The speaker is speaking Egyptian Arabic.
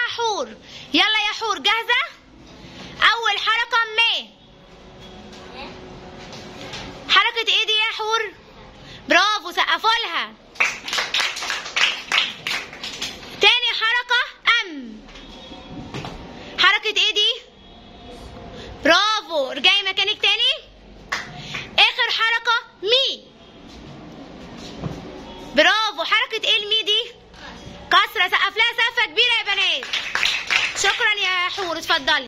حور يلا يا حور جاهزة أول حركة ما حركة ايه دي يا حور برافو سقفوا لها تاني حركة أم حركة ايه دي برافو ارجعي مكانك تاني آخر حركة مي برافو حركة ايه المي دي كسرة سقف لها سقفة كبيرة يا بنات شكرا يا حور اتفضلي